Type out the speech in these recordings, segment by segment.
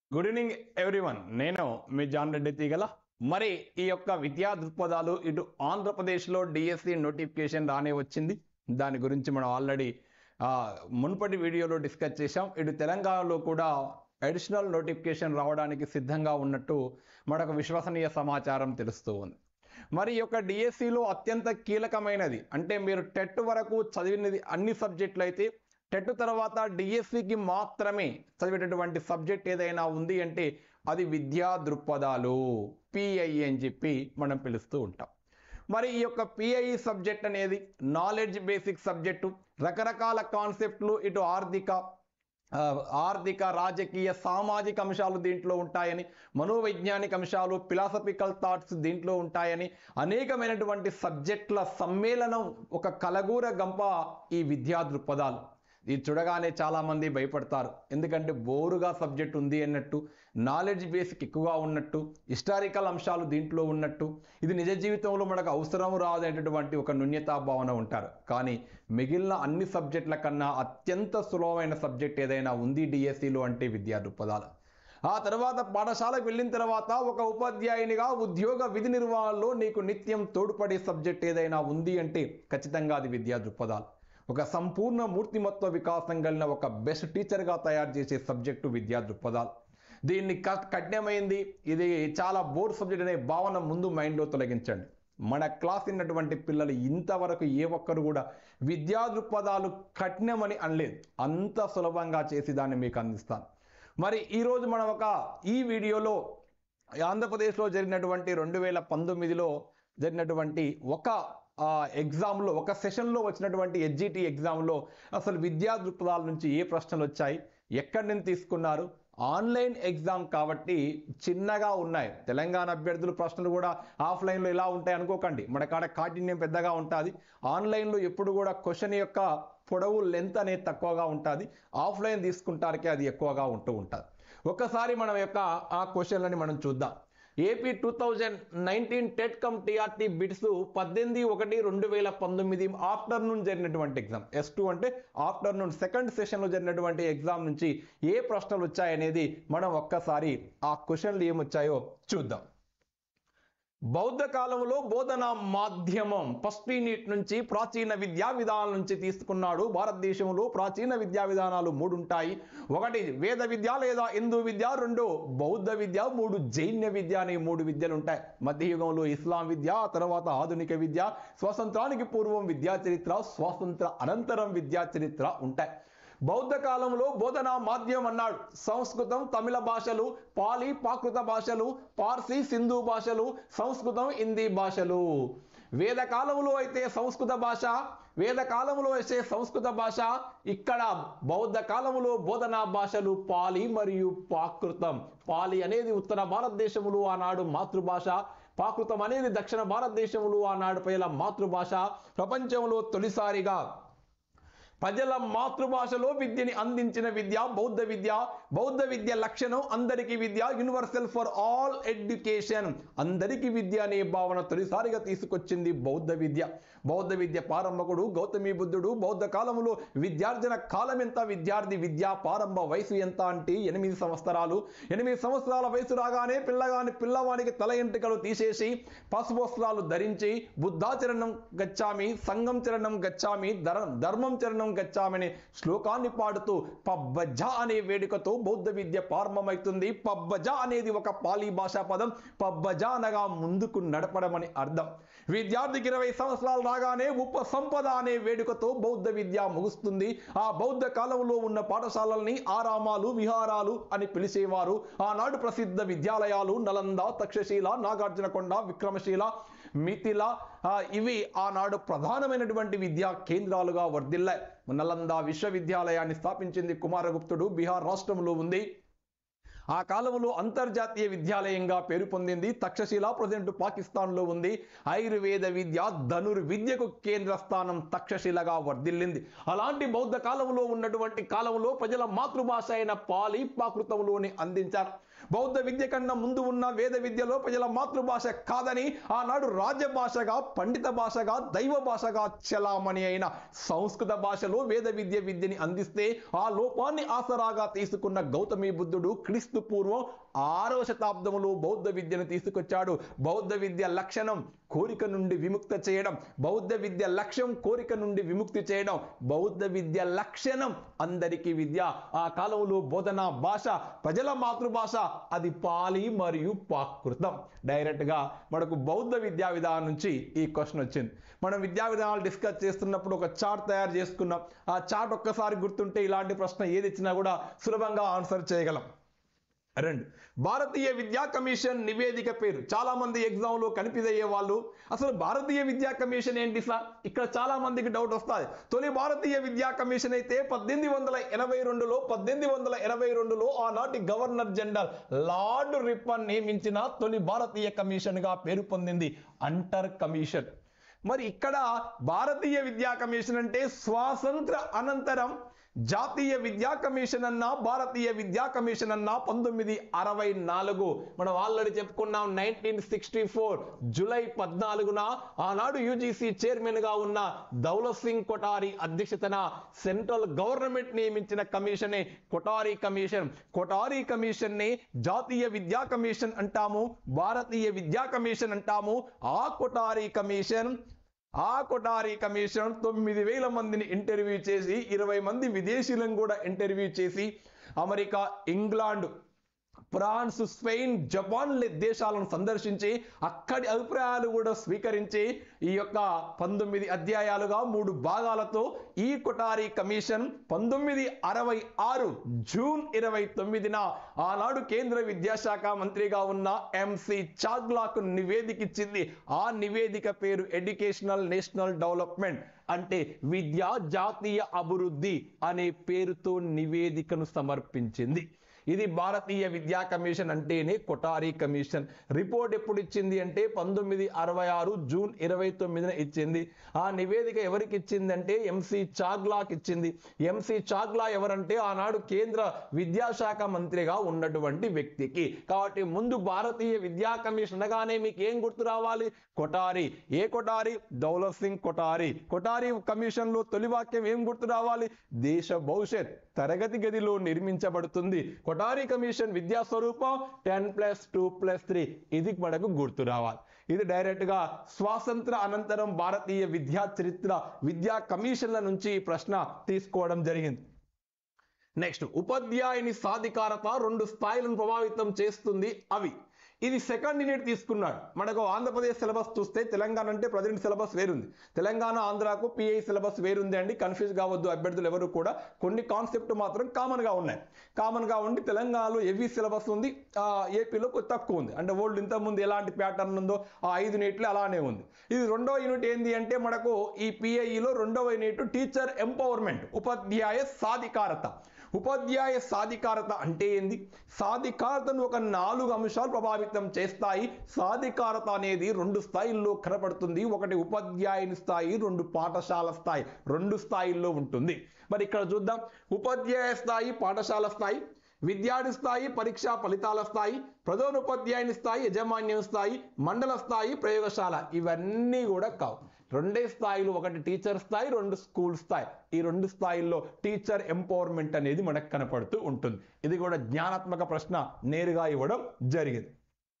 good evening everyone నేను మీ John Reddy తీగల మరి ఈ యొక్క విద్యా దృక్పథాలు ఇటు ఆంధ్రప్రదేశ్లో డిఎస్సి నోటిఫికేషన్ రానే వచ్చింది దాని గురించి మనం ఆల్రెడీ మునుపటి వీడియోలో డిస్కస్ చేశాం ఇటు తెలంగాణలో కూడా అడిషనల్ నోటిఫికేషన్ రావడానికి సిద్ధంగా ఉన్నట్టు మనకు విశ్వసనీయ సమాచారం తెలుస్తూ ఉంది మరి ఈ యొక్క డిఎస్సిలో అత్యంత కీలకమైనది అంటే మీరు టెట్ వరకు చదివినది అన్ని సబ్జెక్టులు అయితే టెట్ తర్వాత డిఎస్సికి మాత్రమే చదివేటటువంటి సబ్జెక్ట్ ఏదైనా ఉంది అంటే అది విద్యా దృక్పథాలు పిఐ అని చెప్పి మనం పిలుస్తూ ఉంటాం మరి ఈ యొక్క పిఐ సబ్జెక్ట్ అనేది నాలెడ్జ్ బేసిక్ సబ్జెక్టు రకరకాల కాన్సెప్ట్లు ఇటు ఆర్థిక ఆ, ఆర్థిక రాజకీయ సామాజిక అంశాలు దీంట్లో ఉంటాయని మనోవైజ్ఞానిక అంశాలు ఫిలాసఫికల్ థాట్స్ దీంట్లో ఉంటాయని అనేకమైనటువంటి సబ్జెక్టుల సమ్మేళనం ఒక కలగూర గంప ఈ విద్యా దృక్పథాలు ఇది చూడగానే చాలామంది భయపడతారు ఎందుకంటే బోరుగా సబ్జెక్ట్ ఉంది అన్నట్టు నాలెడ్జ్ బేసిక్ ఎక్కువగా ఉన్నట్టు హిస్టారికల్ అంశాలు దీంట్లో ఉన్నట్టు ఇది నిజ జీవితంలో మనకు అవసరం రాదనేటటువంటి ఒక న్యూన్యతా భావన ఉంటారు కానీ మిగిలిన అన్ని సబ్జెక్టుల కన్నా అత్యంత సులభమైన సబ్జెక్ట్ ఏదైనా ఉంది డిఎస్సిలో అంటే విద్యా దృక్పథాలు ఆ తర్వాత పాఠశాలకు వెళ్ళిన తర్వాత ఒక ఉపాధ్యాయునిగా ఉద్యోగ విధి నిర్వహణలో నీకు నిత్యం తోడ్పడే సబ్జెక్ట్ ఏదైనా ఉంది అంటే ఖచ్చితంగా అది విద్యా దృక్పథాలు ఒక సంపూర్ణ మూర్తిమత్వ వికాసం కలిగిన ఒక బెస్ట్ టీచర్గా తయారు చేసే సబ్జెక్టు విద్యా దృక్పథాలు దీన్ని క- కఠినమైంది ఇది చాలా బోర్ సబ్జెక్ట్ అనే భావన ముందు మైండ్లో తొలగించండి మన క్లాస్ ఉన్నటువంటి పిల్లలు ఇంతవరకు ఏ ఒక్కరు కూడా విద్యా దృక్పథాలు కఠినమని అనలేదు అంత సులభంగా చేసి దాన్ని మీకు అందిస్తాను మరి ఈరోజు మనం ఒక ఈ వీడియోలో ఆంధ్రప్రదేశ్లో జరిగినటువంటి రెండు వేల పంతొమ్మిదిలో జరిగినటువంటి ఒక ఆ, ఎగ్జామ్లో ఒక సెషన్లో వచ్చినటువంటి హెచ్జిటి ఎగ్జామ్లో అసలు విద్యా దృక్పథాల నుంచి ఏ ప్రశ్నలు వచ్చాయి ఎక్కడి నుంచి తీసుకున్నారు ఆన్లైన్ ఎగ్జామ్ కాబట్టి చిన్నగా ఉన్నాయి తెలంగాణ అభ్యర్థుల ప్రశ్నలు కూడా ఆఫ్లైన్లో ఇలా ఉంటాయి అనుకోకండి మన కాడ కాఠిన్యం పెద్దగా ఉంటుంది ఆన్లైన్లో ఎప్పుడు కూడా క్వశ్చన్ యొక్క పొడవు లెంత్ అనేది తక్కువగా ఉంటుంది ఆఫ్లైన్ తీసుకుంటానికి అది ఎక్కువగా ఉంటూ ఉంటుంది ఒక్కసారి మనం యొక్క ఆ క్వశ్చన్లని మనం చూద్దాం AP two thousand nineteen TET cum TRT bits పద్దెనిమిది ఒకటి రెండు వేల పంతొమ్మిది ఆఫ్టర్నూన్ జరిగినటువంటి ఎగ్జామ్ ఎస్ టూ అంటే ఆఫ్టర్నూన్ సెకండ్ సెషన్లో జరిగినటువంటి ఎగ్జామ్ నుంచి ఏ ప్రశ్నలు వచ్చాయనేది మనం ఒక్కసారి ఆ క్వశ్చన్లు ఏమొచ్చాయో చూద్దాం బౌద్ధ కాలంలో బోధన మాధ్యమం ఫస్ట్ యూనిట్ నుంచి ప్రాచీన విద్యా విధానాల నుంచి తీసుకున్నాడు భారతదేశంలో ప్రాచీన విద్యా విధానాలు మూడు ఉంటాయి ఒకటి వేద విద్య లేదా హిందూ విద్య రెండు బౌద్ధ విద్య మూడు జైన్య విద్య అనే మూడు విద్యలు ఉంటాయి మధ్యయుగంలో ఇస్లాం విద్య ఆ తర్వాత ఆధునిక విద్య స్వాతంత్రానికి పూర్వం విద్యా చరిత్ర స్వాతంత్ర అనంతరం విద్యా చరిత్ర ఉంటాయి బౌద్ధ కాలంలో బోధనా మాధ్యమం అన్నాడు సంస్కృతం తమిళ భాషలు పాలి ప్రాకృత భాషలు పార్సీ సింధు భాషలు సంస్కృతం హిందీ భాషలు వేద కాలంలో అయితే సంస్కృత భాష వేద కాలంలో అయితే సంస్కృత భాష ఇక్కడ బౌద్ధ కాలంలో బోధనా భాషలు పాలి మరియు ప్రాకృతం పాలి అనేది ఉత్తర భారతదేశంలో ఆనాడు మాతృభాష ప్రాకృతం అనేది దక్షిణ భారతదేశంలో ఆనాడు ప్రజల మాతృభాష ప్రపంచంలో తొలిసారిగా ప్రజల మాతృభాషలో విద్యని అందించిన విద్య బౌద్ధ విద్య బౌద్ధ విద్య లక్షణం అందరికీ విద్య యూనివర్సల్ ఫర్ ఆల్ ఎడ్యుకేషన్ అందరికీ విద్య అనే భావన తొలిసారిగా తీసుకొచ్చింది బౌద్ధ విద్య బౌద్ధ విద్య ప్రారంభకుడు గౌతమి బుద్ధుడు బౌద్ధ కాలంలో విద్యార్జన కాలం ఎంత విద్యార్థి విద్యా ప్రారంభ వయసు ఎంత అంటే ఎనిమిది సంవత్సరాలు ఎనిమిది సంవత్సరాల వయసు రాగానే పిల్లగాని పిల్లవానికి తల ఎంట్రుకలు తీసేసి పసుపు వస్త్రాలు ధరించి బుద్ధాచరణం గచ్చామి సంఘం చరణం గచ్చామి ధర్- ధర్మం చరణం గచ్చామని శ్లోకాన్ని పాడుతూ పబ్బజ అనే వేడుకతో బౌద్ధ విద్య ప్రారంభమవుతుంది పబ్బజ అనేది ఒక పాలీ భాషా పదం పబ్బజ అనగా ముందుకు నడపడం అని అర్థం విద్యార్థికి ఇరవై సంవత్సరాలు రాగానే ఉప సంపద అనే వేడుకతో బౌద్ధ విద్య ముగుస్తుంది ఆ బౌద్ధ కాలంలో ఉన్న పాఠశాలల్ని ఆరామాలు విహారాలు అని పిలిచేవారు ఆనాడు ప్రసిద్ధ విద్యాలయాలు నలంద తక్షశీల నాగార్జునకొండ విక్రమశీల మిథిల ఆ, ఇవి ఆనాడు ప్రధానమైనటువంటి విద్యా కేంద్రాలుగా వర్ధిల్లాయి నలంద విశ్వవిద్యాలయాన్ని స్థాపించింది కుమారగుప్తుడు బీహార్ రాష్ట్రంలో ఉంది ఆ కాలంలో అంతర్జాతీయ విద్యాలయంగా పేరు పొందింది తక్షశిల ప్రజెంట్ పాకిస్తాన్లో ఉంది ఆయుర్వేద విద్య ధనుర్విద్యకు కేంద్ర స్థానం తక్షశిలగా వర్ధిల్లింది అలాంటి బౌద్ధ కాలంలో ఉన్నటువంటి కాలంలో ప్రజల మాతృభాష అయిన పాలి ప్రాకృతంలోని అందించారు బౌద్ధ విద్య కన్నా ముందు ఉన్న వేద విద్యలో ప్రజల మాతృభాష కాదని ఆనాడు రాజభాషగా పండిత భాషగా దైవ భాషగా చలామణి అయిన సంస్కృత భాషలో వేద విద్య విద్యని అందిస్తే ఆ లోపాన్ని ఆసరాగా తీసుకున్న గౌతమి బుద్ధుడు క్రీస్తు క్రీస్తు పూర్వం ఆరవ శతాబ్దంలో బౌద్ధ విద్యను తీసుకొచ్చాడు బౌద్ధ విద్య లక్షణం కోరిక నుండి విముక్త చేయడం బౌద్ధ విద్య లక్ష్యం కోరిక నుండి విముక్తి చేయడం బౌద్ధ విద్య లక్షణం అందరికీ విద్య ఆ కాలంలో బోధన భాష ప్రజల మాతృభాష అది పాలి మరియు ప్రాకృతం డైరెక్ట్ గా మనకు బౌద్ధ విద్యా విధానం నుంచి ఈ క్వశ్చన్ వచ్చింది మనం విద్యా విధానాలు డిస్కస్ చేస్తున్నప్పుడు ఒక చార్ట్ తయారు చేసుకున్నాం ఆ చార్ట్ ఒక్కసారి గుర్తుంటే ఇలాంటి ప్రశ్న ఏది ఇచ్చినా కూడా సులభంగా ఆన్సర్ చేయగలం రెండు భారతీయ విద్యా కమిషన్ నివేదిక పేరు చాలా మంది ఎగ్జామ్ లో కన్ఫ్యూజ్ అయ్యే వాళ్ళు అసలు భారతీయ విద్యా కమిషన్ ఏంటి సార్ ఇక్కడ చాలా మందికి డౌట్ వస్తుంది తొలి భారతీయ విద్యా కమిషన్ అయితే పద్దెనిమిది వందల ఎనభై రెండులో పద్దెనిమిది వందల ఎనభై రెండులో ఆనాటి గవర్నర్ జనరల్ లార్డ్ రిప్పన్ నియమించిన తొలి భారతీయ కమిషన్ గా పేరు పొందింది అంటర్ కమిషన్ మరి ఇక్కడ భారతీయ విద్యా కమిషన్ అంటే స్వాతంత్ర అనంతరం జాతీయ విద్యా కమిషన్ అన్న భారతీయ విద్యా కమిషన్ అన్న పంతొమ్మిది అరవై నాలుగు మనం ఆల్రెడీ చెప్పుకున్నాం నైన్టీన్ సిక్స్టీ ఫోర్ జూలై పద్నాలుగున ఆనాడు యూజీసీ చైర్మన్ గా ఉన్న దౌలత్ సింగ్ కొటారి అధ్యక్షతన సెంట్రల్ గవర్నమెంట్ నియమించిన కమిషనే కొటారి కమిషన్ కొటారి కమిషన్ ని జాతీయ విద్యా కమిషన్ అంటాము భారతీయ విద్యా కమిషన్ అంటాము ఆ కొటారి కమిషన్ ఆ కొటారి కమిషన్ తొమ్మిది వేల మందిని ఇంటర్వ్యూ చేసి ఇరవై మంది విదేశీయులను కూడా ఇంటర్వ్యూ చేసి America England France Spain Japan లే- దేశాలను సందర్శించి అక్కడి అభిప్రాయాలు కూడా స్వీకరించి ఈ యొక్క పంతొమ్మిది అధ్యాయాలుగా మూడు భాగాలతో ఈ కొటారి కమిషన్ పంతొమ్మిది అరవై ఆరు జూన్ ఇరవై తొమ్మిదిన ఆనాడు కేంద్ర విద్యాశాఖ మంత్రిగా ఉన్న ఎంసి చాగ్లాకు నివేదిక ఇచ్చింది ఆ నివేదిక పేరు ఎడ్యుకేషనల్ నేషనల్ డెవలప్మెంట్ అంటే విద్యా జాతీయ అభివృద్ధి అనే పేరుతో నివేదికను సమర్పించింది ఇది భారతీయ విద్యా కమిషన్ అంటేనే కొటారి కమిషన్ రిపోర్ట్ ఎప్పుడు ఇచ్చింది అంటే పంతొమ్మిది అరవై ఆరు జూన్ ఇరవై తొమ్మిదిన ఇచ్చింది ఆ నివేదిక ఎవరికి ఇచ్చిందంటే ఎంసి చాగ్లాకి ఇచ్చింది ఎంసి చాగ్లా ఎవరంటే ఆనాడు కేంద్ర విద్యాశాఖ మంత్రిగా ఉన్నటువంటి వ్యక్తికి కాబట్టి ముందు భారతీయ విద్యా కమిషన్ అనగానే మీకు ఏం గుర్తు రావాలి కొటారి ఏ కొటారి దౌలత్ సింగ్ కొటారి కొటారి కమిషన్ లో తొలి వాక్యం ఏం గుర్తు రావాలి దేశ భవిష్యత్ తరగతి గదిలో నిర్మించబడుతుంది కొటారి కమిషన్ విద్యా స్వరూపం ten plus two plus three ఇది మనకు గుర్తు రావాలి ఇది డైరెక్ట్ గా స్వాతంత్ర అనంతరం భారతీయ విద్యా చరిత్ర విద్యా కమిషన్ల నుంచి ఈ ప్రశ్న తీసుకోవడం జరిగింది నెక్స్ట్ ఉపాధ్యాయుని సాధికారత రెండు స్థాయిలను ప్రభావితం చేస్తుంది అవి ఇది సెకండ్ యూనిట్ తీసుకున్నాడు మనకు ఆంధ్రప్రదేశ్ సిలబస్ చూస్తే తెలంగాణ అంటే ప్రజెంట్ సిలబస్ వేరుంది తెలంగాణ ఆంధ్రాకు పిఐ సిలబస్ వేరుంది అండి కన్ఫ్యూజ్ కావద్దు అభ్యర్థులు ఎవరు కూడా కొన్ని కాన్సెప్ట్ మాత్రం కామన్ గా ఉన్నాయి కామన్ గా ఉండి తెలంగాణలో హెవీ సిలబస్ ఉంది ఆ, ఏపీలో కొద్ది తక్కువ ఉంది అంటే ఓల్డ్ ఇంత ముందు ఎలాంటి ప్యాటర్న్ ఉందో ఆ ఐదు యూనిట్లు అలానే ఉంది ఇది రెండో యూనిట్ ఏంది అంటే మనకు ఈ పిఐఈలో రెండవ యూనిట్ టీచర్ ఎంపవర్మెంట్ ఉపాధ్యాయ సాధికారత ఉపాధ్యాయ సాధికారత అంటే ఏంది సాధికారతను ఒక నాలుగు అంశాలు ప్రభావితం చేస్తాయి సాధికారత అనేది రెండు స్థాయిల్లో కనపడుతుంది ఒకటి ఉపాధ్యాయుని స్థాయి రెండు పాఠశాల స్థాయి రెండు స్థాయిల్లో ఉంటుంది మరి ఇక్కడ చూద్దాం ఉపాధ్యాయ స్థాయి పాఠశాల స్థాయి విద్యార్థి స్థాయి పరీక్షా ఫలితాల స్థాయి ప్రధానోపాధ్యాయుని స్థాయి యజమాన్యం స్థాయి మండల స్థాయి ప్రయోగశాల ఇవన్నీ కూడా కావు రెండే స్థాయిలు ఒకటి టీచర్ స్థాయి రెండు స్కూల్ స్థాయి ఈ రెండు స్థాయిల్లో టీచర్ ఎంపవర్మెంట్ అనేది మనకు కనపడుతూ ఉంటుంది ఇది కూడా జ్ఞానాత్మక ప్రశ్న నేరుగా ఇవ్వడం జరిగింది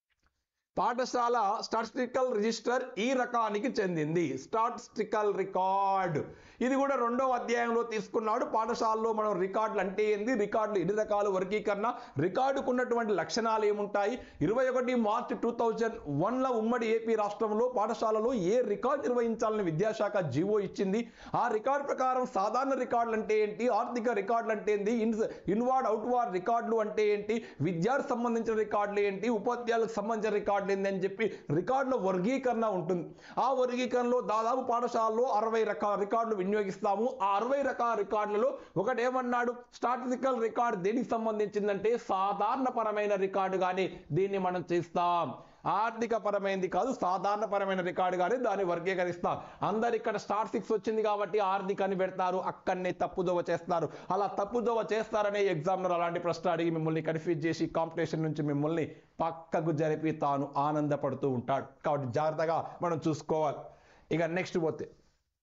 పాఠశాల స్టాటిస్టికల్ రిజిస్టర్ ఈ రకానికి చెందింది స్టాటిస్టికల్ రికార్డ్ ఇది కూడా రెండవ అధ్యాయంలో తీసుకున్నాడు పాఠశాలలో మనం రికార్డులు అంటే ఏంది రికార్డులు ఎన్ని రకాల వర్గీకరణ రికార్డుకు ఉన్నటువంటి లక్షణాలు ఏముంటాయి ఇరవై ఒకటి మార్చి టూ థౌజండ్ వన్లో ఉమ్మడి ఏపీ రాష్ట్రంలో పాఠశాలలో ఏ రికార్డు నిర్వహించాలని విద్యాశాఖ జీవో ఇచ్చింది ఆ రికార్డు ప్రకారం సాధారణ రికార్డులు అంటే ఏంటి ఆర్థిక రికార్డులు అంటే ఏంటి ఇన్స్ ఇన్వార్డ్ అవుట్వార్డ్ రికార్డులు అంటే ఏంటి విద్యార్థి సంబంధించిన రికార్డులు ఏంటి ఉపాధ్యాయులకు సంబంధించిన రికార్డులు ఏంటి అని చెప్పి రికార్డుల వర్గీకరణ ఉంటుంది ఆ వర్గీకరణలో దాదాపు పాఠశాలలో అరవై రకాల రికార్డులు వినియోగిస్తాము ఆ అరవై రకాల రికార్డులలో ఒకటి ఏమన్నాడు స్టాటిస్టికల్ రికార్డ్ దేనికి సంబంధించిందంటే సాధారణ పరమైన రికార్డు కానీ దీన్ని మనం చేస్తాం ఆర్థిక పరమైనది కాదు సాధారణ పరమైన రికార్డు కానీ దాన్ని వర్గీకరిస్తాం అందరు ఇక్కడ స్టార్ సిక్స్ వచ్చింది కాబట్టి ఆర్థికాన్ని పెడతారు అక్కడనే తప్పుదోవ చేస్తారు అలా తప్పుదోవ చేస్తారనే ఎగ్జామ్నర్ అలాంటి ప్రశ్న అడిగి మిమ్మల్ని కన్ఫ్యూజ్ చేసి కాంపిటీషన్ నుంచి మిమ్మల్ని పక్కకు జరిపి తాను ఆనందపడుతూ ఉంటాడు కాబట్టి జాగ్రత్తగా మనం చూసుకోవాలి ఇక నెక్స్ట్ పోతే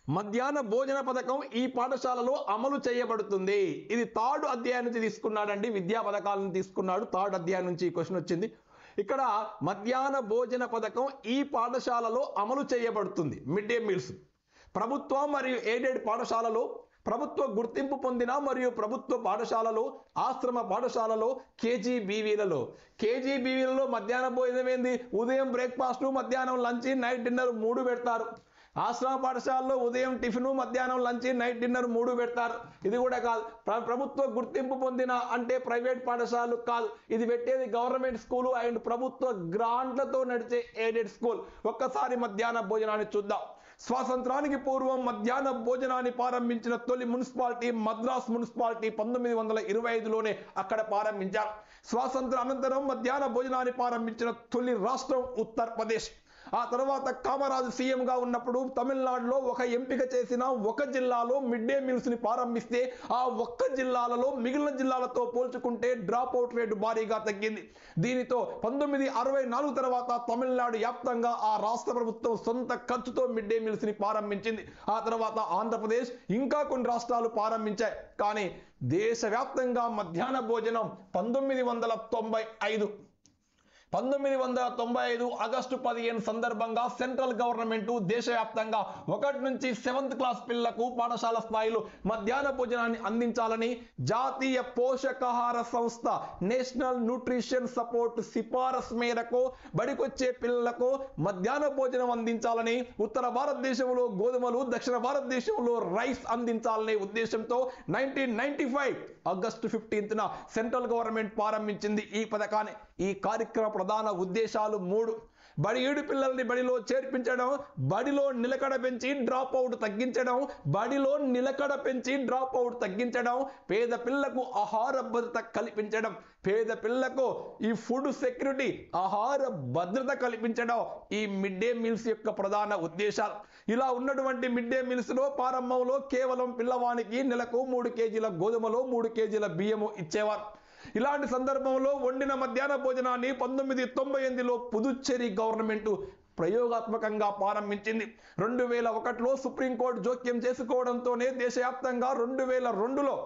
మధ్యాహ్న భోజన పథకం ఈ పాఠశాలలో అమలు చేయబడుతుంది ఇది థర్డ్ అధ్యాయం నుంచి తీసుకున్నాడండి విద్యా పథకాలను తీసుకున్నాడు థర్డ్ అధ్యాయం నుంచి ఈ క్వశ్చన్ వచ్చింది ఇక్కడ మధ్యాహ్న భోజన పథకం ఈ పాఠశాలలో అమలు చేయబడుతుంది మిడ్ డే మీల్స్ ప్రభుత్వ మరియు ఎయిడెడ్ పాఠశాలలో ప్రభుత్వ గుర్తింపు పొందిన మరియు ప్రభుత్వ పాఠశాలలో ఆశ్రమ పాఠశాలలో కేజీబీవీలలో కేజీబీవీలలో మధ్యాహ్న భోజనం ఏంది ఉదయం బ్రేక్ఫాస్ట్ మధ్యాహ్నం లంచ్ నైట్ డిన్నర్ మూడు పెడతారు ఆశ్రమ పాఠశాలలో ఉదయం టిఫిన్ మధ్యాహ్నం లంచ్ నైట్ డిన్నర్ మూడు పెడతారు ఇది కూడా కాదు ప్ర- ప్రభుత్వ గుర్తింపు పొందిన అంటే ప్రైవేట్ పాఠశాలలు కాదు ఇది పెట్టేది గవర్నమెంట్ స్కూల్ అండ్ ప్రభుత్వ గ్రాంట్లతో నడిచే ఎయిడెడ్ స్కూల్ ఒక్కసారి మధ్యాహ్న భోజనాన్ని చూద్దాం స్వాతంత్రానికి పూర్వం మధ్యాహ్న భోజనాన్ని ప్రారంభించిన తొలి మున్సిపాలిటీ మద్రాస్ మున్సిపాలిటీ పంతొమ్మిది వందల ఇరవై ఐదులోనే అక్కడ ప్రారంభించారు స్వాతంత్ర అనంతరం మధ్యాహ్న భోజనాన్ని ప్రారంభించిన తొలి రాష్ట్రం ఉత్తరప్రదేశ్ ఆ తర్వాత కామరాజు సీఎం గా ఉన్నప్పుడు తమిళనాడులో ఒక ఎంపిక చేసిన ఒక జిల్లాలో మిడ్ డే మీల్స్ ని ప్రారంభిస్తే ఆ ఒక్క జిల్లాలలో మిగిలిన జిల్లాలతో పోల్చుకుంటే డ్రాప్ అవుట్ రేటు భారీగా తగ్గింది దీనితో పంతొమ్మిది అరవై నాలుగు తర్వాత తమిళనాడు వ్యాప్తంగా ఆ రాష్ట్ర ప్రభుత్వం సొంత ఖర్చుతో మిడ్ డే మీల్స్ ని ప్రారంభించింది ఆ తర్వాత ఆంధ్రప్రదేశ్ ఇంకా కొన్ని రాష్ట్రాలు ప్రారంభించాయి కానీ దేశవ్యాప్తంగా మధ్యాహ్న భోజనం పంతొమ్మిది వందల తొంభై ఐదు పంతొమ్మిది వందల తొంభై ఐదు ఆగస్టు పదిహేను సందర్భంగా సెంట్రల్ గవర్నమెంట్ దేశవ్యాప్తంగా ఒకటి నుంచి సెవెంత్ క్లాస్ పిల్లలకు పాఠశాల స్థాయిలో మధ్యాహ్న భోజనాన్ని అందించాలని జాతీయ పోషకాహార సంస్థ నేషనల్ న్యూట్రిషన్ సపోర్ట్ సిఫారసు మేరకు బడికొచ్చే పిల్లలకు మధ్యాహ్న భోజనం అందించాలని ఉత్తర భారతదేశంలో గోధుమలు దక్షిణ భారతదేశంలో రైస్ అందించాలనే ఉద్దేశంతో నైన్టీన్ నైన్టీ ఫైవ్ ఆగస్టు ఫిఫ్టీన్త్న సెంట్రల్ గవర్నమెంట్ ప్రారంభించింది ఈ పథకాన్ని ఈ కార్యక్రమ ప్రధాన ఉద్దేశాలు మూడు బడి ఏడు పిల్లల్ని బడిలో చేర్పించడం బడిలో నిలకడ పెంచి డ్రాప్ అవుట్ తగ్గించడం బడిలో నిలకడ పెంచి డ్రాప్ అవుట్ తగ్గించడం పేద పిల్లకు ఆహార భద్రత కల్పించడం పేద పిల్లకు ఈ ఫుడ్ సెక్యూరిటీ ఆహార భద్రత కల్పించడం ఈ మిడ్ డే మీల్స్ యొక్క ప్రధాన ఉద్దేశాలు ఇలా ఉన్నటువంటి మిడ్ డే మీల్స్ లో ప్రారంభంలో కేవలం పిల్లవానికి నెలకు మూడు కేజీల గోధుమలో మూడు కేజీల బియ్యము ఇచ్చేవారు ఇలాంటి సందర్భంలో వండిన మధ్యాహ్న భోజనాన్ని పంతొమ్మిది తొంభై ఎనిమిదిలో పుదుచ్చేరి గవర్నమెంట్ ప్రయోగాత్మకంగా ప్రారంభించింది రెండు వేల ఒకటిలో సుప్రీంకోర్టు జోక్యం చేసుకోవడంతోనే దేశవ్యాప్తంగా రెండు వేల రెండులో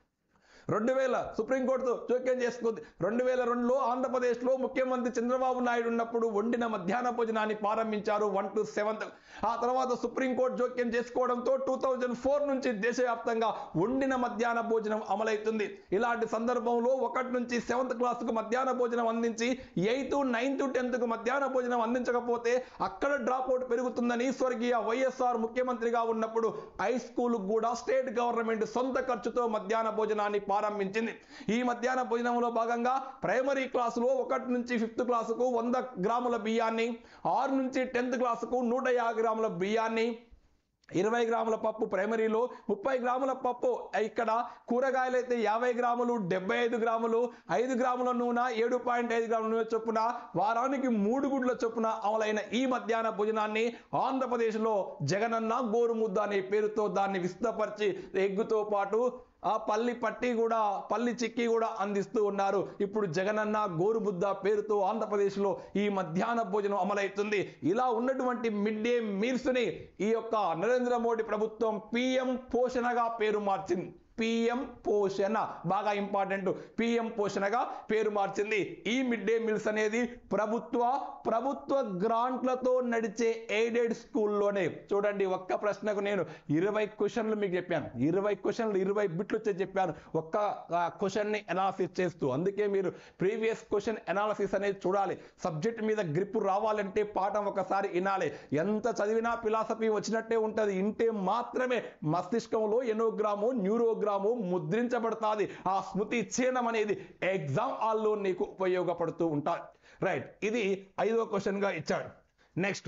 రెండు వేల సుప్రీంకోర్టు జోక్యం చేసుకుంది రెండు వేల రెండులో ఆంధ్రప్రదేశ్లో ముఖ్యమంత్రి చంద్రబాబు నాయుడు ఉన్నప్పుడు వండిన మధ్యాహ్న భోజనాన్ని ప్రారంభించారు వన్ టు సెవెంత్ ఆ తర్వాత సుప్రీంకోర్టు జోక్యం చేసుకోవడంతో టూ థౌజండ్ ఫోర్ నుంచి దేశవ్యాప్తంగా వండిన మధ్యాహ్న భోజనం అమలవుతుంది ఇలాంటి సందర్భంలో ఒకటి నుంచి సెవెంత్ క్లాస్కు మధ్యాహ్న భోజనం అందించి ఎయిత్ నైన్త్ టెన్త్కు మధ్యాహ్న భోజనం అందించకపోతే అక్కడ డ్రాప్ అవుట్ పెరుగుతుందని స్వర్గీయ వైఎస్ఆర్ ముఖ్యమంత్రిగా ఉన్నప్పుడు హై స్కూల్ కూడా స్టేట్ గవర్నమెంట్ సొంత ఖర్చుతో మధ్యాహ్న భోజనాన్ని ప్రారంభించింది ఈ మధ్యాహ్న భోజనంలో భాగంగా ప్రైమరీ క్లాసులో ఒకటి నుంచి ఫిఫ్త్ క్లాసుకు వంద గ్రాముల బియ్యాన్ని ఆరు నుంచి టెన్త్ క్లాసుకు నూట యాభై గ్రాముల బియ్యాన్ని ఇరవై గ్రాముల పప్పు ప్రైమరీలో ముప్పై గ్రాముల పప్పు ఇక్కడ కూరగాయలు అయితే యాభై గ్రాములు డెబ్బై ఐదు గ్రాములు ఐదు గ్రాముల నూనె ఏడు పాయింట్ ఐదు గ్రాముల నూనె చొప్పున వారానికి మూడు గుడ్ల చొప్పున అమలైన ఈ మధ్యాహ్న భోజనాన్ని ఆంధ్రప్రదేశ్లో జగనన్న గోరుముద్ద అనే పేరుతో దాన్ని విస్తపరిచి ఎగ్గుతో పాటు ఆ పల్లి పట్టి కూడా పల్లి చిక్కి కూడా అందిస్తూ ఉన్నారు ఇప్పుడు జగనన్న గోరుబుద్ద పేరుతో ఆంధ్రప్రదేశ్లో ఈ మధ్యాహ్న భోజనం అమలవుతుంది ఇలా ఉన్నటువంటి మిడ్ డే మీల్స్ ని ఈ యొక్క నరేంద్ర మోడీ ప్రభుత్వం పిఎం పోషణగా పేరు మార్చింది పిఎం పోషణ బాగా ఇంపార్టెంట్ పిఎం పోషణగా పేరు మార్చింది ఈ మిడ్ డే మీల్స్ అనేది ప్రభుత్వ ప్రభుత్వ గ్రాంట్లతో నడిచే ఎయిడెడ్ స్కూల్లోనే చూడండి ఒక్క ప్రశ్నకు నేను ఇరవై క్వశ్చన్లు మీకు చెప్పాను ఇరవై క్వశ్చన్లు ఇరవై బిట్లు వచ్చి చెప్పాను ఒక్క క్వశ్చన్ ని అనాలిసిస్ చేస్తూ అందుకే మీరు ప్రీవియస్ క్వశ్చన్ అనాలిసిస్ అనేది చూడాలి సబ్జెక్ట్ మీద గ్రిప్ రావాలంటే పాఠం ఒకసారి వినాలి ఎంత చదివినా ఫిలాసఫీ వచ్చినట్టే ఉంటది ఇంటే మాత్రమే మస్తిష్కంలో ఎనోగ్రాము న్యూరోగ్రాము ముద్రించబడుతుంది ఆ స్మృతి చిహ్నం అనేది ఎగ్జామ్ హాల్లో నీకు ఉపయోగపడుతూ ఉంటాయి రైట్ ఇది ఐదవ క్వశ్చన్ గా ఇచ్చాడు నెక్స్ట్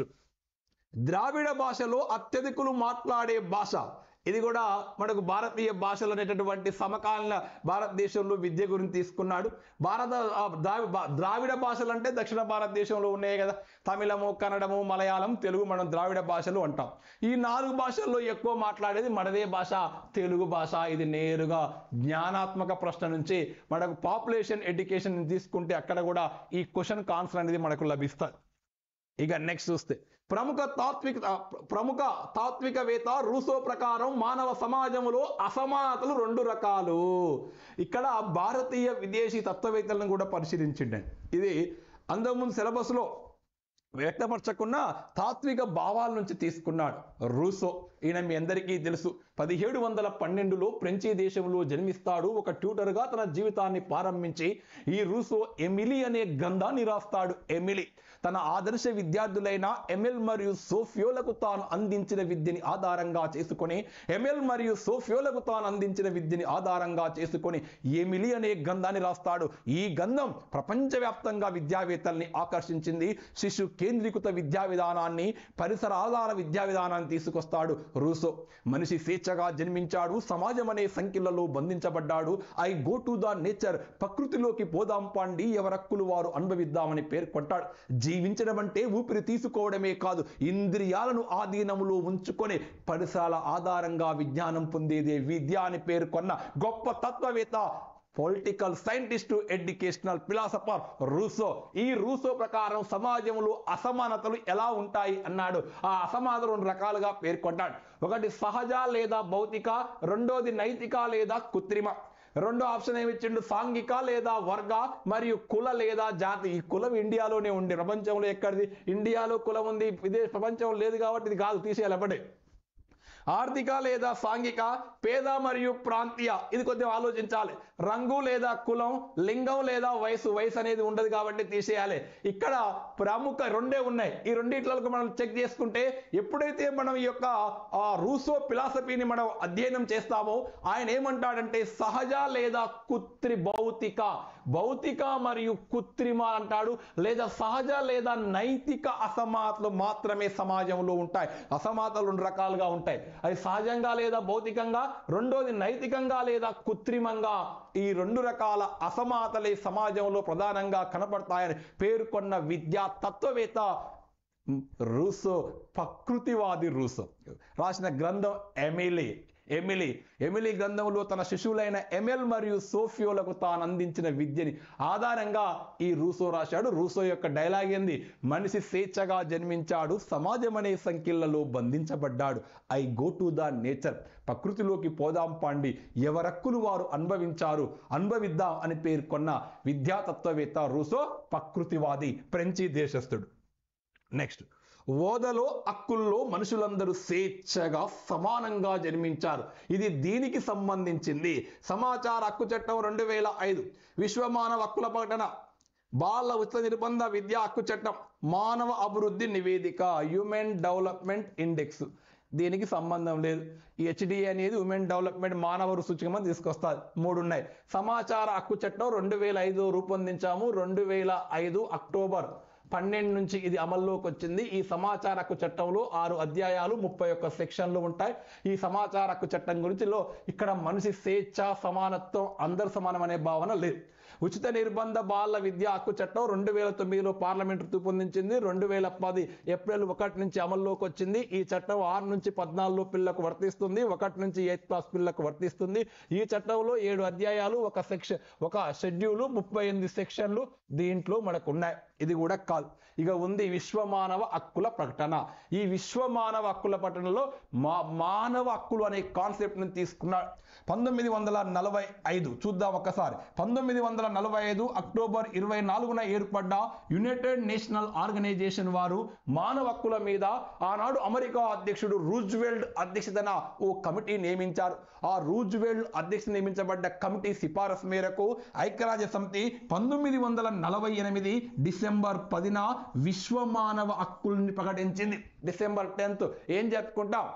ద్రావిడ భాషలో అత్యధికులు మాట్లాడే భాష ఇది కూడా మనకు భారతీయ భాషలు అనేటటువంటి సమకాలీన భారతదేశంలో విద్య గురించి తీసుకున్నాడు భారత ఆ, ద్రావి- భా- ద్రావిడ భాషలు అంటే దక్షిణ భారతదేశంలో ఉన్నాయి కదా తమిళము కన్నడము మలయాళం తెలుగు మనం ద్రావిడ భాషలు అంటాం ఈ నాలుగు భాషల్లో ఎక్కువ మాట్లాడేది మనదే భాష తెలుగు భాష ఇది నేరుగా జ్ఞానాత్మక ప్రశ్న నుంచి మనకు పాపులేషన్ ఎడ్యుకేషన్ తీసుకుంటే అక్కడ కూడా ఈ క్వశ్చన్ ఆన్సర్ అనేది మనకు లభిస్తుంది ఇక నెక్స్ట్ చూస్తే ప్రముఖ తాత్విక ప్రముఖ తాత్వికవేత్త రూసో ప్రకారం మానవ సమాజంలో అసమానతలు రెండు రకాలు ఇక్కడ భారతీయ విదేశీ తత్వవేత్తలను కూడా పరిశీలించిండి ఇది అంతకుముందు సిలబస్లో వ్యక్తపరచకుండా తాత్విక భావాల నుంచి తీసుకున్నాడు రూసో ఈయన మీ అందరికీ తెలుసు పదిహేడు వందల పన్నెండులో ఫ్రెంచి దేశంలో జన్మిస్తాడు ఒక ట్యూటర్గా తన జీవితాన్ని ప్రారంభించి ఈ రూసో ఎమిలీ అనే గ్రంథాన్ని రాస్తాడు ఎమిలీ తన ఆదర్శ విద్యార్థులైన ఎమిల్ మరియు సోఫియోలకు తాను అందించిన విద్యని ఆధారంగా చేసుకొని ఎమిల్ మరియు సోఫియోలకు తాను అందించిన విద్యని ఆధారంగా చేసుకొని ఎమిలీ అనే గ్రంథాన్ని రాస్తాడు ఈ గ్రంథం ప్రపంచవ్యాప్తంగా విద్యావేత్తల్ని ఆకర్షించింది శిశు కేంద్రీకృత విద్యా విధానాన్ని పరిసర ఆధార విద్యా విధానాన్ని తీసుకొస్తాడు రూసో మనిషి స్వేచ్ఛగా జన్మించాడు సమాజం అనే సంఖ్యలలో బంధించబడ్డాడు I go to the nature ప్రకృతిలోకి పోదాం పండి ఎవరక్కులు వారు అనుభవిద్దామని పేర్కొంటాడు జీవించడం అంటే ఊపిరి తీసుకోవడమే కాదు ఇంద్రియాలను ఆధీనములో ఉంచుకొని పరిసరాల ఆధారంగా విజ్ఞానం పొందేదే విద్య అని పేర్కొన్న గొప్ప తత్వవేత్త political scientist educational philosopher Rousseau ఈ రూసో ప్రకారం సమాజంలో అసమానతలు ఎలా ఉంటాయి అన్నాడు ఆ అసమానతలు రెండు రకాలుగా పేర్కొంటాడు ఒకటి సహజ లేదా భౌతిక రెండోది నైతిక లేదా కృత్రిమ రెండో ఆప్షన్ ఏమి ఇచ్చిండు సాంఘిక లేదా వర్గ మరియు కుల లేదా జాతి ఈ కులం ఇండియాలోనే ఉంది ప్రపంచంలో ఎక్కడిది ఇండియాలో కులం ఉంది విదేశ ప్రపంచంలో లేదు కాబట్టి ఇది కాదు తీసేయాలి ఎప్పటి ఆర్థిక లేదా సాంఘిక పేద మరియు ప్రాంతీయ ఇది కొద్దిగా ఆలోచించాలి రంగు లేదా కులం లింగం లేదా వయసు వయసు అనేది ఉండదు కాబట్టి తీసేయాలి ఇక్కడ ప్రముఖ రెండే ఉన్నాయి ఈ రెండిట్లకు మనం చెక్ చేసుకుంటే ఎప్పుడైతే మనం ఈ యొక్క ఆ రూసో ఫిలాసఫీని మనం అధ్యయనం చేస్తామో ఆయన ఏమంటాడంటే సహజ లేదా కుత్రి భౌతిక భౌతిక మరియు కృత్రిమ అంటాడు లేదా సహజ లేదా నైతిక అసమానతలు మాత్రమే సమాజంలో ఉంటాయి అసమానతలు రెండు రకాలుగా ఉంటాయి అది సహజంగా లేదా భౌతికంగా రెండోది నైతికంగా లేదా కృత్రిమంగా ఈ రెండు రకాల అసమానతలే సమాజంలో ప్రధానంగా కనపడతాయని పేర్కొన్న విద్యా తత్వవేత్త రూసో ప్రకృతివాది రూసో రాసిన గ్రంథం ఎమిలీ ఎమిలీ ఎమిలీ గ్రంథంలో తన శిశువులైన ఎమెల్ మరియు సోఫియోలకు తాను అందించిన విద్యని ఆధారంగా ఈ రూసో రాశాడు రూసో యొక్క డైలాగ్ ఏంది మనిషి స్వేచ్ఛగా జన్మించాడు సమాజం అనే సంఖ్యలలో బంధించబడ్డాడు I go to the nature ప్రకృతిలోకి పోదాం పాండి ఎవరక్కులు వారు అనుభవించారు అనుభవిద్దాం అని పేర్కొన్న విద్యాతత్వవేత్త రూసో ప్రకృతివాది ఫ్రెంచి దేశస్థుడు నెక్స్ట్ ఓదలో హక్కుల్లో మనుషులందరూ స్వేచ్ఛగా సమానంగా జన్మించారు ఇది దీనికి సంబంధించింది సమాచార హక్కు చట్టం రెండు వేల ఐదు విశ్వమానవ హక్కుల ప్రకటన బాల ఉచిత నిర్బంధ విద్యా హక్కు చట్టం మానవ అభివృద్ధి నివేదిక హ్యూమన్ డెవలప్మెంట్ ఇండెక్స్ దీనికి సంబంధం లేదు ఈ హెచ్డిఏ అనేది ఉమెన్ డెవలప్మెంట్ మానవ సూచికమని తీసుకొస్తారు మూడు ఉన్నాయి సమాచార హక్కు చట్టం రెండు వేల ఐదు రూపొందించాము రెండు వేల ఐదు అక్టోబర్ పన్నెండు నుంచి ఇది అమల్లోకి వచ్చింది ఈ సమాచార హక్కు చట్టంలో ఆరు అధ్యాయాలు ముప్పై ఒక్క సెక్షన్లు ఉంటాయి ఈ సమాచార హక్కు చట్టం గురించి లో ఇక్కడ మనిషి స్వేచ్ఛ సమానత్వం అందరు సమానం అనే భావన లేదు ఉచిత నిర్బంధ బాల విద్యా హక్కు చట్టం రెండు వేల తొమ్మిదిలో పార్లమెంట్ రూపొందించింది రెండు వేల పది ఏప్రిల్ ఒకటి నుంచి అమల్లోకి వచ్చింది ఈ చట్టం ఆరు నుంచి పద్నాలుగు పిల్లలకు వర్తిస్తుంది ఒకటి నుంచి ఎయిత్ క్లాస్ పిల్లలకు వర్తిస్తుంది ఈ చట్టంలో ఏడు అధ్యాయాలు ఒక సెక్షన్ ఒక షెడ్యూల్ ముప్పై ఎనిమిది సెక్షన్లు దీంట్లో మనకు ఉన్నాయి ఇది కూడా కాదు ఇక ఉంది విశ్వమానవ హక్కుల ప్రకటన ఈ విశ్వమానవ హక్కుల ప్రకటనలో మా మానవ హక్కులు అనే కాన్సెప్ట్ ని తీసుకున్నాడు పంతొమ్మిది వందల నలభై ఐదు చూద్దాం ఒక్కసారి పంతొమ్మిది వందల నలభై ఐదు అక్టోబర్ ఇరవై నాలుగున ఏర్పడ్డ యునైటెడ్ నేషనల్ ఆర్గనైజేషన్ వారు మానవ హక్కుల మీద ఆనాడు అమెరికా అధ్యక్షుడు రూజ్వెల్డ్ అధ్యక్షతన ఓ కమిటీ నియమించారు ఆ రూజ్వెల్డ్ అధ్యక్ష నియమించబడ్డ కమిటీ సిఫారసు మేరకు ఐక్యరాజ్య సమితి పంతొమ్మిది వందల నలభై ఎనిమిది డిసెంబర్ పదిన విశ్వ మానవ హక్కుల్ని ప్రకటించింది డిసెంబర్ టెన్త్ ఏం జరుపుకుంటాం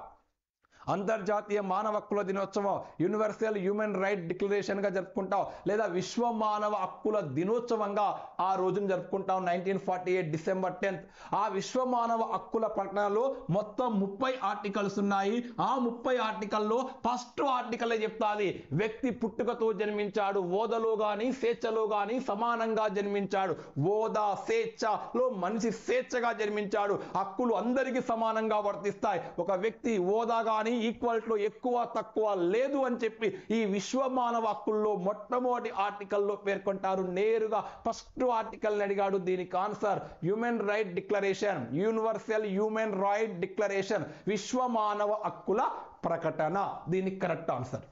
అంతర్జాతీయ మానవ హక్కుల దినోత్సవం యూనివర్సల్ హ్యూమన్ రైట్ డిక్లరేషన్ గా జరుపుకుంటాం లేదా విశ్వ మానవ హక్కుల దినోత్సవంగా ఆ రోజును జరుపుకుంటాం nineteen forty eight December tenth ఆ విశ్వ మానవ హక్కుల ప్రకటనలో మొత్తం ముప్పై ఆర్టికల్స్ ఉన్నాయి ఆ ముప్పై ఆర్టికల్లో ఫస్ట్ ఆర్టికల్ చెప్తాది వ్యక్తి పుట్టుకతో జన్మించాడు ఓదలో గాని స్వేచ్ఛలో గాని సమానంగా జన్మించాడు ఓద స్వేచ్ఛలో మనిషి స్వేచ్ఛగా జన్మించాడు హక్కులు అందరికీ సమానంగా వర్తిస్తాయి ఒక వ్యక్తి ఓదా గాని కానీ ఈక్వాలిటీలో ఎక్కువ తక్కువ లేదు అని చెప్పి ఈ విశ్వ మానవ హక్కుల్లో మొట్టమొదటి ఆర్టికల్లో పేర్కొంటారు నేరుగా ఫస్ట్ ఆర్టికల్ అడిగాడు దీనికి answer human right declaration universal human right declaration విశ్వ మానవ హక్కుల ప్రకటన దీనికి కరెక్ట్ ఆన్సర్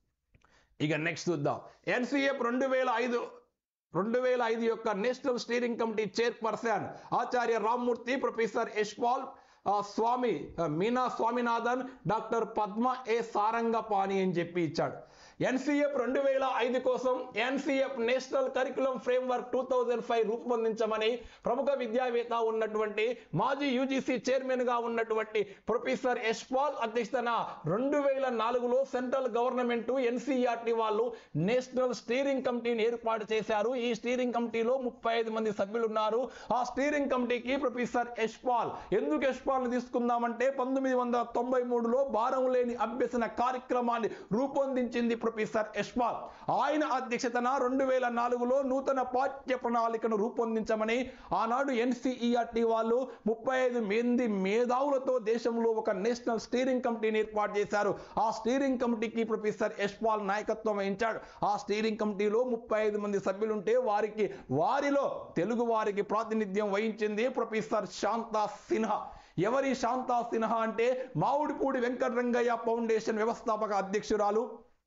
ఇక నెక్స్ట్ చూద్దాం ఎన్సిఎఫ్ రెండు వేల ఐదు రెండు వేల ఐదు యొక్క national steering committee chairperson Acharya Rammurthy professor Yashpal ఆ, స్వామి ఆ, మీనా స్వామినాథన్ డాక్టర్ పద్మ ఏ సారంగపాణి అని చెప్పి ఇచ్చాడు ఎన్సిఎఫ్ రెండు వేల ఐదు కోసం NCF national curriculum framework two thousand five రూపొందించమని ప్రముఖ విద్యావేత్త ఉన్నటువంటి మాజీ యూజీసీ చైర్మన్ గా ఉన్నటువంటి ప్రొఫెసర్ యశ్పాల్ అధ్యక్షతన రెండు వేల నాలుగులో సెంట్రల్ గవర్నమెంట్ ఎన్సీఆర్టీ వాళ్ళు నేషనల్ స్టీరింగ్ కమిటీని ఏర్పాటు చేశారు ఈ స్టీరింగ్ కమిటీలో ముప్పై ఐదు మంది సభ్యులు ఉన్నారు ఆ స్టీరింగ్ కమిటీకి ప్రొఫెసర్ యశ్పాల్ ఎందుకు యశ్పాల్ ని తీసుకుందామంటే పంతొమ్మిది వందల తొంభై మూడులో భారం లేని అభ్యసన కార్యక్రమాన్ని రూపొందించింది ప్రొఫెసర్ యశ్పాల్ ఆయన అధ్యక్షతన రెండు వేల నాలుగులో నూతన పాఠ్య ప్రణాళికను రూపొందించమని ఆనాడు ఎన్సీఈఆర్టీ వాళ్ళు ముప్పై ఐదు మంది మేధావులతో దేశంలో ఒక నేషనల్ స్టీరింగ్ కమిటీని ఏర్పాటు చేశారు ఆ స్టీరింగ్ కమిటీకి ప్రొఫెసర్ యశ్పాల్ నాయకత్వం వహించాడు ఆ స్టీరింగ్ కమిటీలో ముప్పై ఐదు మంది సభ్యులుంటే వారికి వారిలో తెలుగు వారికి ప్రాతినిధ్యం వహించింది ప్రొఫెసర్ శాంతా సిన్హా ఎవరి శాంతా సిన్హా అంటే మామిడిపూడి వెంకటరంగయ్య ఫౌండేషన్ వ్యవస్థాపక అధ్యక్షురాలు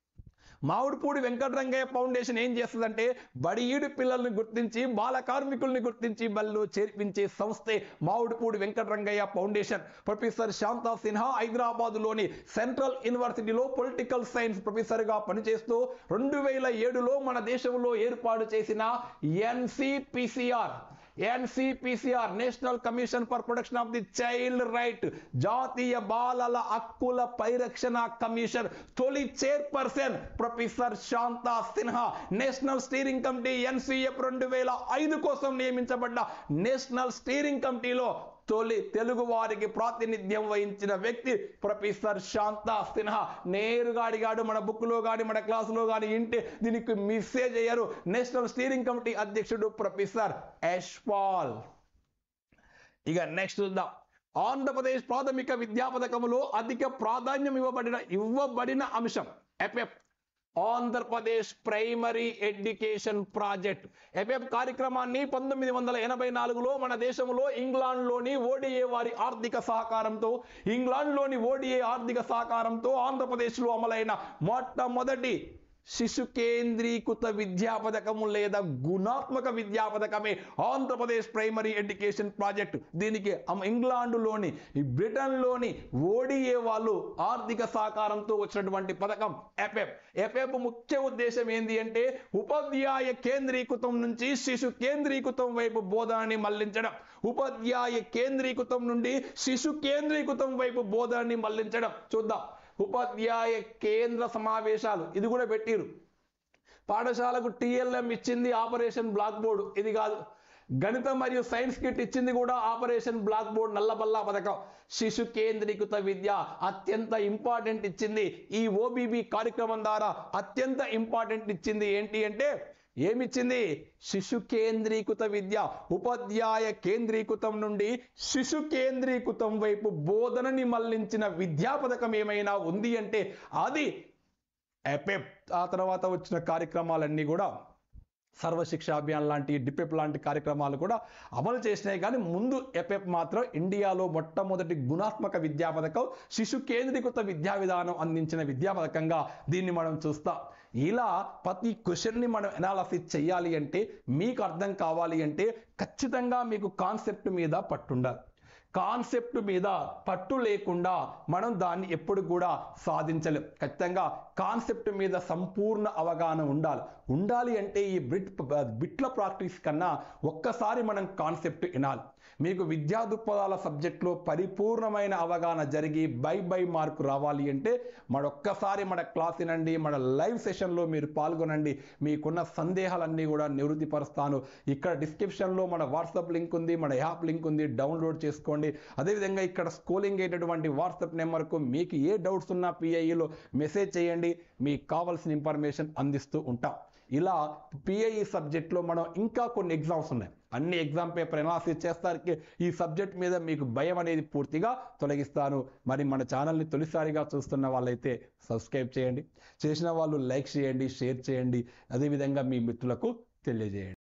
మామిడిపూడి వెంకటరంగయ్య ఫౌండేషన్ ఏం చేస్తుందంటే బడిఈడు పిల్లల్ని గుర్తించి బాల కార్మికుల్ని గుర్తించి బళ్ళు చేర్పించే సంస్థే మామిడిపూడి వెంకటరంగయ్య ఫౌండేషన్ ప్రొఫెసర్ శాంతా సిన్హా హైదరాబాద్ లోని సెంట్రల్ యూనివర్సిటీలో పొలిటికల్ సైన్స్ ప్రొఫెసర్ గా పనిచేస్తూ రెండు వేల ఏడులో మన దేశంలో ఏర్పాటు చేసిన NCPCR NCPCR national commission for protection of the child right జాతీయ బాలల హక్కుల పరిరక్షణ కమిషన్ తొలి chairperson professor Shanta Sinha national steering committee NCF రెండు వేల ఐదు కోసం నియమించబడ్డ నేషనల్ స్టీరింగ్ కమిటీలో తొలి తెలుగు వారికి ప్రాతినిధ్యం వహించిన వ్యక్తి ప్రొఫెసర్ శాంతా సిన్హా నేరుగా అడిగాడు మన బుక్ లో కానీ మన క్లాసులో కానీ ఇంటి దీనికి మిస్సే చేయరు నేషనల్ స్టీరింగ్ కమిటీ అధ్యక్షుడు ప్రొఫెసర్ యశ్పాల్ ఇక నెక్స్ట్ చూద్దాం ఆంధ్రప్రదేశ్ ప్రాథమిక విద్యా పథకంలో అధిక ప్రాధాన్యం ఇవ్వబడిన ఇవ్వబడిన అంశం FF Andhra Pradesh primary education project FF కార్యక్రమాన్ని పంతొమ్మిది వందల ఎనభై నాలుగులో మన దేశంలో ఇంగ్లాండ్లోని ఓడిఏ వారి ఆర్థిక సహకారంతో ఇంగ్లాండ్లోని ఓడిఏ ఆర్థిక సహకారంతో ఆంధ్రప్రదేశ్లో అమలైన మొట్టమొదటి శిశు కేంద్రీకృత విద్యా పథకము లేదా గుణాత్మక విద్యా పథకమే ఆంధ్రప్రదేశ్ ప్రైమరీ ఎడ్యుకేషన్ ప్రాజెక్ట్ దీనికి అమ- ఇంగ్లాండులోని ఈ బ్రిటన్లోని ఓడిఏ వాళ్ళు ఆర్థిక సహకారంతో వచ్చినటువంటి పథకం ఎఫ్ఎఫ్ ఎఫ్ఎఫ్ ముఖ్య ఉద్దేశం ఏంటి అంటే ఉపాధ్యాయ కేంద్రీకృతం నుంచి శిశు కేంద్రీకృతం వైపు బోధనని మళ్లించడం ఉపాధ్యాయ కేంద్రీకృతం నుండి శిశు కేంద్రీకృతం వైపు బోధనని మళ్లించడం చూద్దాం ఉపాధ్యాయ కేంద్ర సమావేశాలు ఇది కూడా పెట్టిరు పాఠశాలకు టిఎల్ఎం ఇచ్చింది ఆపరేషన్ బ్లాక్ బోర్డు ఇది కాదు గణితం మరియు సైన్స్ కిట్ ఇచ్చింది కూడా ఆపరేషన్ బ్లాక్ బోర్డ్ నల్లబల్లా పథకం శిశు కేంద్రీకృత విద్య అత్యంత ఇంపార్టెంట్ ఇచ్చింది ఈ ఓబీబీ కార్యక్రమం ద్వారా అత్యంత ఇంపార్టెంట్ ఇచ్చింది ఏంటి అంటే ఏమిచ్చింది శిశు కేంద్రీకృత విద్య ఉపాధ్యాయ కేంద్రీకృతం నుండి శిశు కేంద్రీకృతం వైపు బోధనని మళ్లించిన విద్యా పథకం ఏమైనా ఉంది అంటే అది ఎపెప్ ఆ తర్వాత వచ్చిన కార్యక్రమాలన్నీ కూడా సర్వశిక్ష అభియాన్ లాంటి డిపెప్ లాంటి కార్యక్రమాలు కూడా అమలు చేసినాయి కానీ ముందు ఎపెప్ మాత్రం ఇండియాలో మొట్టమొదటి గుణాత్మక విద్యా పథకం శిశు కేంద్రీకృత విద్యా విధానం అందించిన విద్యా పథకంగా దీన్ని మనం చూస్తాం ఇలా ప్రతి క్వశ్చన్ని మనం ఎనాలసిస్ చేయాలి అంటే మీకు అర్థం కావాలి అంటే ఖచ్చితంగా మీకు కాన్సెప్ట్ మీద పట్టుండాలి కాన్సెప్ట్ మీద పట్టు లేకుండా మనం దాన్ని ఎప్పుడు కూడా సాధించలేం ఖచ్చితంగా కాన్సెప్ట్ మీద సంపూర్ణ అవగాహన ఉండాలి ఉండాలి అంటే ఈ బిట్ బిట్ల ప్రాక్టీస్ కన్నా ఒక్కసారి మనం కాన్సెప్ట్ వినాలి మీకు విద్యా దృక్పథాల సబ్జెక్ట్లో పరిపూర్ణమైన అవగాహన జరిగి బై బై మార్కు రావాలి అంటే మరొక్కసారి మన క్లాస్ వినండి మన లైవ్ సెషన్లో మీరు పాల్గొనండి మీకున్న సందేహాలన్నీ కూడా నివృత్తిపరుస్తాను ఇక్కడ డిస్క్రిప్షన్లో మన వాట్సాప్ లింక్ ఉంది మన యాప్ లింక్ ఉంది డౌన్లోడ్ చేసుకోండి అదేవిధంగా ఇక్కడ స్కూలింగ్ అయ్యేటటువంటి వాట్సాప్ నెంబర్కు మీకు ఏ డౌట్స్ ఉన్నా పిఐఈలో మెసేజ్ చేయండి మీకు కావాల్సిన ఇన్ఫర్మేషన్ అందిస్తూ ఉంటాం ఇలా పిఐఈ సబ్జెక్ట్లో మనం ఇంకా కొన్ని ఎగ్జామ్స్ ఉన్నాయి అన్ని ఎగ్జామ్ పేపర్ ఎనాలిసిస్ చేస్తానికి ఈ సబ్జెక్ట్ మీద మీకు భయం అనేది పూర్తిగా తొలగిస్తాను మరి మన ఛానల్ని తొలిసారిగా చూస్తున్న వాళ్ళైతే సబ్స్క్రైబ్ చేయండి చేసిన వాళ్ళు లైక్ చేయండి షేర్ చేయండి అదేవిధంగా మీ మిత్రులకు తెలియజేయండి